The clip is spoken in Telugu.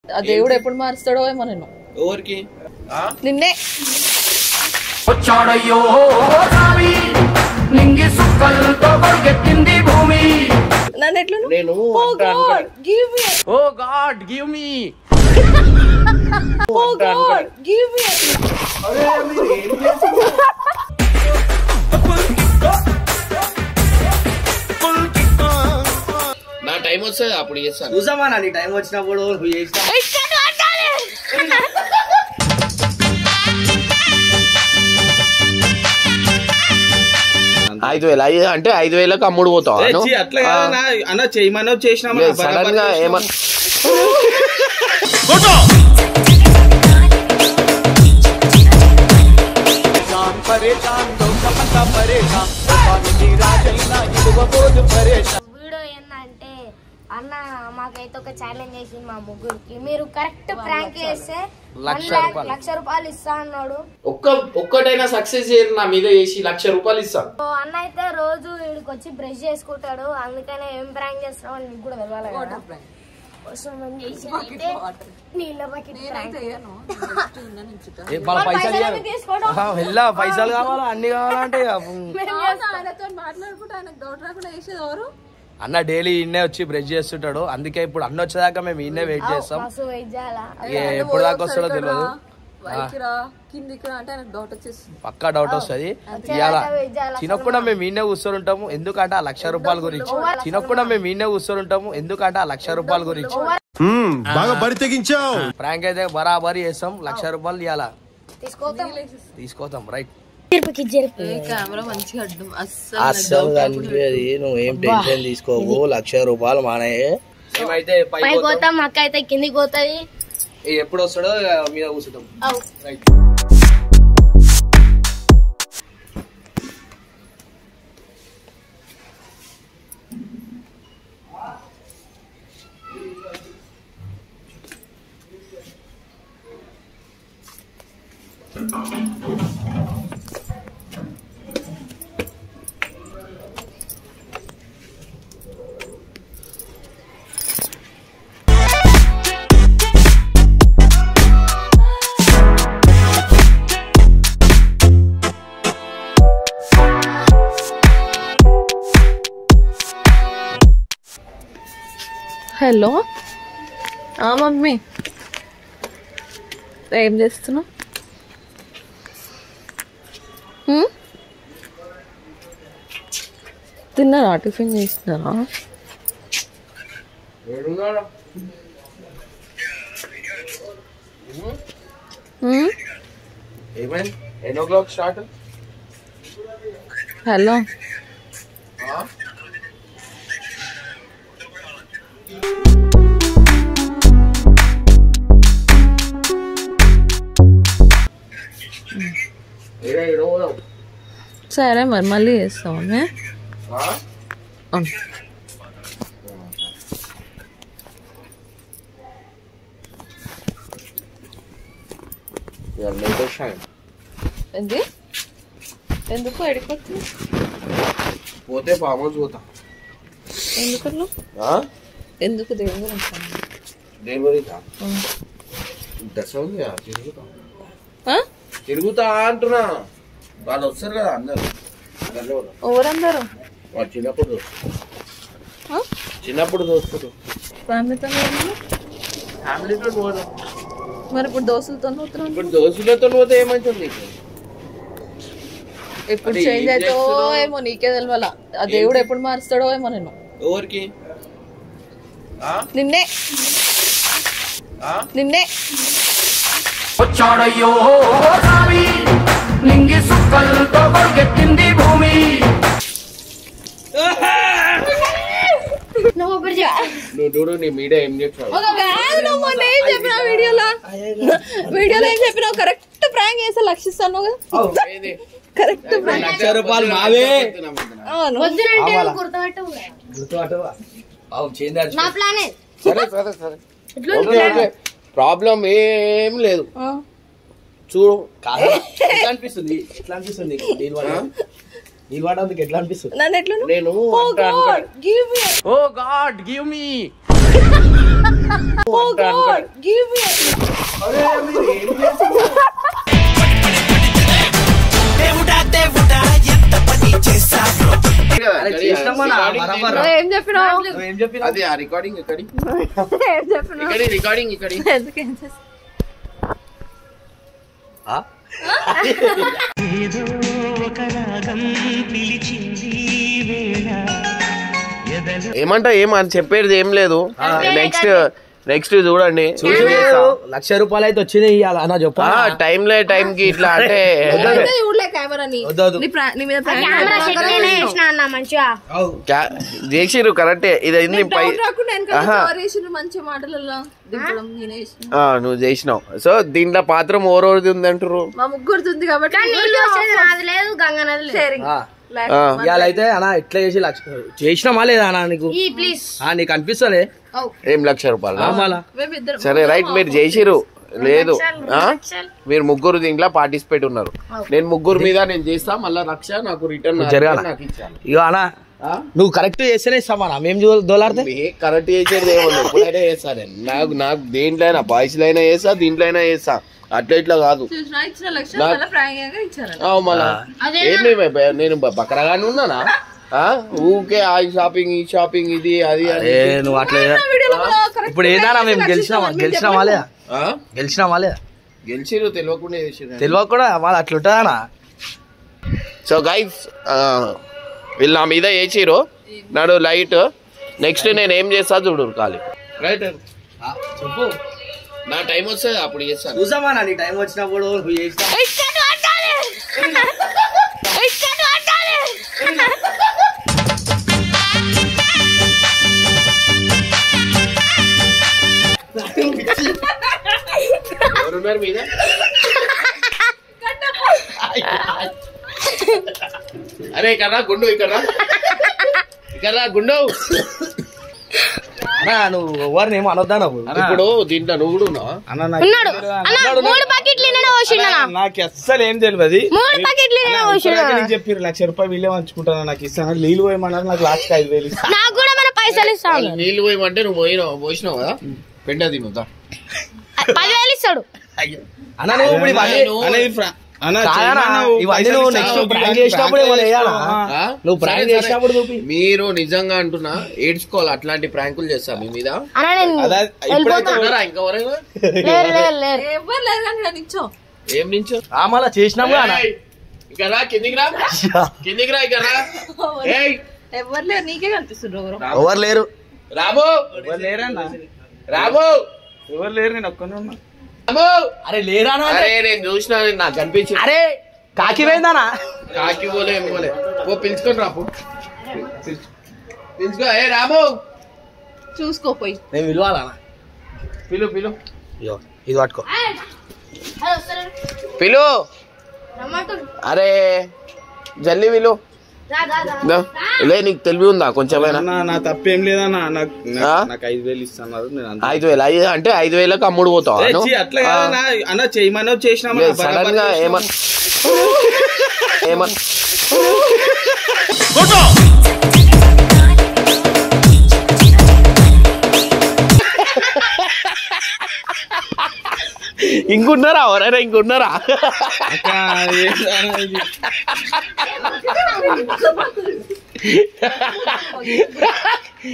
ఆ దేవుడు ఎప్పుడు మారుస్తాడో ఏమో నేను ఎవరికి ఆ? నిన్నే వచ్చాడయ్యో స్వామి నింగి సుక్కలతో పరిగెత్తింది భూమి నన్ను ఎట్లా నేను ఓ అంటా God give me oh God give me oh God give me నా టైం వస్తుంది అప్పుడు చేస్తాను చూసామా నా నీ టైం వచ్చినప్పుడు నువ్వు చేసినా ఐదు వేలు ఐదు అంటే ఐదు వేలకు అమ్ముడు పోతావు ఏ, ఛీ, అట్లా కాదు అన్న. అన్న చేయమని చేసినామా సడన్ గా ఏమన్నా వీడియో ఏంటంటే అన్న మాకైతే ఒక ఛాలెంజ్ చేసింది మా ముగ్గురికి మీరు కరెక్ట్ ప్రాంక్ చేస్తే వన్ లాక్ లక్ష రూపాయలు ఇస్తా అన్నాడు ఒక్క ఒక్కటైనా సక్సెస్ చేయరు నా మీద చేసి లక్ష రూపాయలు ఇస్తాను సో అన్న అయితే రోజు వీడికి వచ్చి బ్రష్ చేసుకుంటాడు అందుకనే ఏం ప్రాంక్ చేస్తున్నావు అని మీకు కూడా తెలవాలి కదా సో మేము చేసేది అయితే నీళ్ళ బకెట్ prank. వాళ్ళ పైసలు పైసలు ఇవ్వాలి. ఎందుకు తీసుకోవడం? ఆహా, వెళ్ళా పైసలు కావాలా అన్ని కావాలంటే ఇక, ఉమ్. ఆయనతో మాట్లాడుకుంటే ఆయనకు డౌట్ రాకుండా వేసేది ఎవరు అన్న డైలీ ఇన్నే వచ్చి బ్రష్ చేస్తుంటాడు అందుకే ఇప్పుడు అన్న వచ్చేదాకా మేము ఇన్నే వెయిట్ చేస్తాం మస్తు వెయిట్ చేయాలా ఇక ఎప్పుడు దాకా వస్తాడో తెలియదు పైకి రా కిందికి రా అంటే ఆయనకు డౌట్ వచ్చేసి పక్కా డౌట్ వస్తుంది ఇవాళ వచ్చేదాకా వెయిట్ చేయాలా తినకుండా మేము ఈయనే కూర్చొని ఉంటాము ఎందుకంటే ఆ లక్ష రూపాయల గురించి తినకుండా మేము ఈయనే కూర్చొని ఉంటాము ఎందుకంటే ఆ లక్ష రూపాయల గురించి బాగా బరి తెగించావు ప్రాంక్ అయితే బరాబరి చేస్తాం లక్ష రూపాయలు ఇవ్వాలా తీసుకోతాం తీసుకోతాం రైట్ కెమెరా మంచిగా అడ్డం అస్సలు అస్సలు కనిపించేది నువ్వేం టెన్షన్ తీసుకోవు లక్ష రూపాయలు మానయ్యే మేమైతే పైకి పైకి పోతాం. పోతాం అక్క అయితే కిందికి పోతుంది ఇక ఎప్పుడు వస్తాడో ఇక మీద కూర్చుంటాం అవు. రైట్ హలో ఆ మమ్మీ ఏం చేస్తున్నావు హ్మ్? తిన్నారా టిఫిన్ చేస్తున్నారా హ్మ్? ఏమైంది ఎన్నో క్లాక్ స్టార్ట్ హలో ఏడా ఏడో పోదాం. సరే మరి మళ్ళీ చేస్తాము మే? ఆ? అవును. ఇవాళ లేటెస్ట్ టైం ఏంది ఎందుకు ఎడికొచ్చు పోతే ఫామ్ హౌస్ పోతా ఎందుకు ఆ? ఎందుకు దేవుడు గురించి దేని గురించా దశ ఉంది కదా, తిరుగుతా ఆ? తిరుగుతా అంటున్నా వాళ్ళు వస్తారు కదా అందరు అందరిలో ఉన్నారు. ఎవరందరూ వాడు చిన్నప్పుడు దోస్తులు. ఆ? చిన్నప్పుడు దోస్తులు ఫ్యామిలీతో ఫ్యామిలీతో పోదాం మరి ఇప్పుడు దోస్తులతో పోతున్నాను ఇప్పుడు దోస్తులతో పోతే ఏమైతుంది నీకు? ఎప్పుడు అది చేంజ్ ఏం అవుతావో చేస్తున్నావు? ఏమో నీకే తెలియాల ఆ దేవుడు ఎప్పుడు మారుస్తాడో ఏమో నేను ఎవరికి ఆ? నిన్నే ఆ? నిన్నే వచ్చాడయ్యో స్వామి నింగి సుక్కలతో పరిగెత్తింది భూమి నువ్వు ఒకటి చెప్పు నువ్వు చూడు నీ మీడియా ఏం చెప్పావు కాదు నువ్వు మొన్న ఏం చెప్పినావు వీడియోలో వీడియోలో ఏం చెప్పినావు కరెక్ట్ ప్రాంక్ చేస్తే లక్షిస్తాను కదా ఏది? కరెక్ట్ ప్రాంక్ లక్ష రూపాయలు మావే అవును వద్దునంటే నువ్వు గుర్తుపెట్టు అవును చేంజ్ నా ప్లానే సరే సరే సరే ఓకే ఓకే ప్రాబ్లం ఏం లేదు ఆ. చూడు కాదు ఎట్లా అనిపిస్తుంది ఎట్లా అనిపిస్తుంది నీకు? నీళ్ళు వాడ నీళ్ళు వాడేందుకు ఎట్లా అనిపిస్తుంది నన్ను ఎట్లా నేను ఓ అంటా God give me oh God give me Oh God, give me. అరే చేసినామా నా బరాబర్ నువ్వు ఏం చెప్పినావు నువ్వేం చెప్పినావు అది ఆ రికార్డింగ్ ఇక్కడి ఏం చెప్పినావు ఇక్కడి రికార్డింగ్ ఇక్కడి ఎందుకు ఏం చేస్తావు? ఆ? ఏమంట ఏం అని చెప్పేది ఏం లేదు నెక్స్ట్ నెక్స్ట్ చూడండి చూడు, లక్ష రూపాయలు అయితే వచ్చినాయి ఇవాళ అన్న చెప్పా టైం లే టైం కి ఇట్లా అంటే అయితే చూడలే కెమెరాని వద్దు, వద్దు. నీ ప్రా- నీ మీద prank కెమెరా చేద్దాం. సెట్ చేసిన అన్న మంచిగా క్యా- చేసిర్రు కరెక్టే ఇది అయింది పై డౌట్ రాకుండా వెనకాల ఆహా. కవర్ చేసిండ్రు మంచి మాటలలో దింపడం నేనే చేసిన. ఆ, నువ్వు చేసినావు సో దీంట్లో పాత్రం ఓరోది ఉంది అంటారు మా ముగ్గురు ఉంది కాబట్టి కానీ నీళ్ళు వచ్చేది నాది లేదు గంగ నది లేదు షేరింగ్ ఆ. Like, ఆ. ఇవాళ అయితే అన్న ఇట్లా చేసి లక్ష చేసినామా లేదా అన్న నీకు ఈ ప్లీజ్ ఆ, నీకు అనిపిస్తలే oh, ఏం లక్ష రూపాయలు మళ్ళా మేమిద్దరం సరే రైట్ మీరు చేసిరు లేదు ఆ? లక్షలు. మీరు ముగ్గురు దీంట్లో పార్టిసిపేట్ ఉన్నారు నేను ముగ్గురు మీద నేను చేస్తా మళ్ళా లక్ష నాకు రిటర్న్ జరగాల. నాకు ఇచ్చాను ఇగో అన్న నువ్వు కరెక్ట్ చేస్తేనే ఇస్తామా అన్న మేము చూ- దోలాడితే కరెక్ట్ చేసేది ఏమన్నా ఎప్పుడైనా చేస్తా నేను నాకు నాకు దేంట్లో అయినా బాయ్స్ లో అయినా చేస్తా దీంట్లో అయినా చేస్తా అట్లా ఇట్లా కాదు చూసినా ఇచ్చిన లక్ష నా- మళ్ళీ ప్రాంక్ గా ఇచ్చారు ఆ, మళ్ళా ఏంటి బ- నేను బ- బకరగానే ఉన్నానా ఆ? ఊకే ఆ షాపింగ్ ఈ షాపింగ్ ఇది అది అది ఏ నువ్వు అట్లా ఇప్పుడు ఏదైనా మేము గెలిచినామా గెలిచినామా లేదా ఆ? గెలిచినామా లేదా గెలిచిరు తెలియకుండా చేసిరు తెలియక కూడా వాళ్ళు అట్లా ఉంటుందా సో గైస్ వీళ్ళు నా మీద వేసిరు నాడు లైట్ నెక్స్ట్ నేను ఏం చేస్తా చూడు ఖాళీ రైట్ చెప్పు నా టైం వస్తుంది అప్పుడు చేస్తాను చూసామా నీ టైం వచ్చినప్పుడు నువ్వు చేసినా ఇక్కడు అట్టాలి ఇక్కడు అట్టాలి ఎవరున్నారు మీద అరే ఇక్కడ రా, గుండు ఇక్కడ రా. ఇక్కడ రా, గుండు అన్నా నువ్వు ఎవరిని ఏమో అనొద్దా నువ్వు ఇప్పుడు దీంట్లో నువ్వు కూడా ఉన్నావా అన్న నాకు ఉన్నాడు అన్న మూడు ప్యాకెట్లు నిన్న పోసిండు అన్న నాకు అస్సలు ఏం తెలియదు మూడు ప్యాకెట్లు నిన్న పోసిండు ఇప్పటిదాకా అన్న. నీకు చెప్పారు లక్ష రూపాయలు వీళ్ళే పంచుకుంటాను నాకు ఇస్తాను నీళ్ళు పోయమన్నారు నాకు లాస్ట్ ఐదు వేలు ఇస్తాను నాకు కూడా మన పైసలు ఇస్తాను వాళ్ళు నీళ్ళు పోయమంటే నువ్వు పోయినావు పోసినావు కదా పెండ తినుతా పదివేలు ఇస్తాడు అన్న నువ్వు ఇప్పుడు ఇవన్నీ అనేది ఫ్రా- అన్న, కాదన్నా, చేయమన్నావు, ఇవన్నీ పైసలు నువ్వు ఇస్తాను, next ఇప్పుడు prank దానికి చేసినప్పుడు prank ఏమైనా వేయాలా? చేస్తావు. ఆ? నువ్వు prank సరే, సరే. చేసినప్పుడు చూపి. మీరు నిజంగా అంటున్నా ఏడ్చుకోవాలి అట్లాంటి ప్రాంకులు చేస్తా మీ మీద అన్న నేను అదే, వెళ్ళిపోతా ఉన్నారా ఇంకెవరైనా లేరు లేరు లేరు ఎవరు లేదు కానీ నేను ఇచ్చో ఏం నించో ఆ మళ్ళా చేసినాము అన్న ఏయ్, ఇక్కడ రా కిందికి రా కిందికి రా ఇక్కడ రా ఏయ్ ఎవరు లేరు నీకే కనిపిస్తుండ్రు ఎవరు ఎవరు లేరు రాము ఎవరు లేరన్నా రాము ఎవరు లేరు నేను ఒక్కనే ఉన్నా రాము అరే లేరా అన్న? అరే నేను చూసిన నాకు కనిపించింది అరే కాకి పోయిందానా కాకి పోలే ఏం పోలే ఓ పిలుచుకొని రాపు పిలుచుకో ఏ రాము చూసుకోపోయి నేను విలువాలనా పిలు పిలు ఇగో ఇది పట్టుకో అరే వస్తారు పిలు రమ్మంటారు అరే జల్లి విలు రా రా రా దా. లే నీకు తెలివి ఉందా కొంచెమైనా అన్నా నా తప్పేం లేదన్నా నాకు ఆ? నాకు ఐదు వేలు ఇస్తున్నారు నేను అంత ఐదు వేలు ఐదు అంటే ఐదు వేలకు అమ్ముడు పోతావా ఏ, నువ్వు? ఛీ, అట్లా కాదన్నా అన్న చేయమని చేసినామా లేదు, సడన్ గా ఏమన్ ఏమన్ ఇంకున్నారా ఎవరైనా ఇంకున్నారా